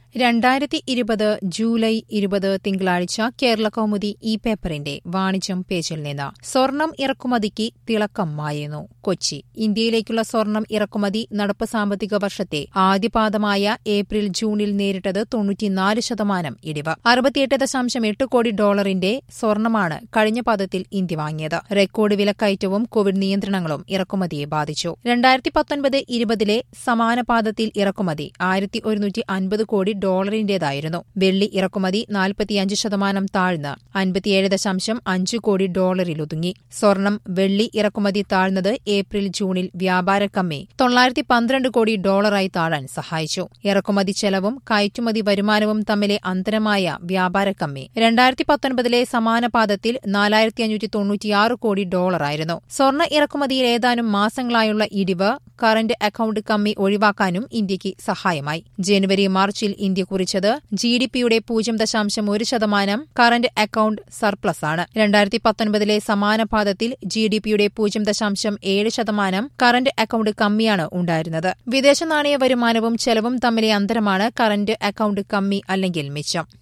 രണ്ടായിരത്തി ഇരുപത് ജൂലൈ ഇരുപത് തിങ്കളാഴ്ച കേരള കൗമുദി ഇ പേപ്പറിന്റെ വാണിജ്യം പേജിൽ നിന്ന് സ്വർണം ഇറക്കുമതിക്ക് തിളക്കം മായുന്നു കൊച്ചി ഇന്ത്യയിലേക്കുള്ള സ്വർണം ഇറക്കുമതി നടപ്പ് സാമ്പത്തിക വർഷത്തെ ആദ്യപാദമായ ഏപ്രിൽ ജൂണിൽ നേരിട്ടത് തൊണ്ണൂറ്റിനാല് ശതമാനം ഇടിവ് അറുപത്തിയെട്ട് ദശാംശം എട്ട് കോടി ഡോളറിന്റെ സ്വർണമാണ് കഴിഞ്ഞ പാദത്തിൽ ഇന്ത്യ വാങ്ങിയത് റെക്കോർഡ് വിലക്കയറ്റവും കോവിഡ് നിയന്ത്രണങ്ങളും ഇറക്കുമതിയെ ബാധിച്ചു രണ്ടായിരത്തി പത്തൊൻപത് ഇരുപതിലെ സമാന പാദത്തിൽ ഇറക്കുമതി ആയിരത്തി ഒരുന്നൂറ്റി അൻപത് കോടി ഡോളറിന്റേതായിരുന്നു വെള്ളി ഇറക്കുമതി നാൽപ്പത്തിയഞ്ച് ശതമാനം താഴ്ന്ന് അൻപത്തിയേഴ് ദശാംശം അഞ്ച് കോടി ഡോളറിലൊതുങ്ങി സ്വർണം വെള്ളി ഇറക്കുമതി താഴ്ന്നത് ഏപ്രിൽ ജൂണിൽ വ്യാപാര കമ്മി തൊള്ളായിരത്തി പന്ത്രണ്ട് കോടി ഡോളറായി താഴാൻ സഹായിച്ചു ഇറക്കുമതി ചെലവും കയറ്റുമതി വരുമാനവും തമ്മിലെ അന്തരമായ വ്യാപാര കമ്മി രണ്ടായിരത്തി പത്തൊൻപതിലെ സമാന പാദത്തിൽ നാലായിരത്തി അഞ്ഞൂറ്റി തൊണ്ണൂറ്റിയാറ് കോടി ഡോളറായിരുന്നു സ്വർണ്ണ ഇറക്കുമതിയിൽ ഏതാനും മാസങ്ങളായുള്ള ഇടിവ് കറന്റ് അക്കൌണ്ട് കമ്മി ഒഴിവാക്കാനും ഇന്ത്യയ്ക്ക് സഹായമായി ജനുവരി മാർച്ചിൽ ഇന്ത്യ കുറിച്ചത് ജി ഡി പിയുടെ പൂജ്യം ദശാംശം ഒരു ശതമാനം കറന്റ് അക്കൌണ്ട് സർപ്ലസ് ആണ് രണ്ടായിരത്തി പത്തൊൻപതിലെ സമാന പാദത്തിൽ ജി ഡി പിയുടെ പൂജ്യം ദശാംശം ഏഴ് ശതമാനം കറന്റ് അക്കൌണ്ട് കമ്മിയാണ് ഉണ്ടായിരുന്നത് വിദേശ നാണയ വരുമാനവും ചെലവും തമ്മിലെ അന്തരമാണ് കറന്റ് അക്കൌണ്ട് കമ്മി അല്ലെങ്കിൽ മിച്ചം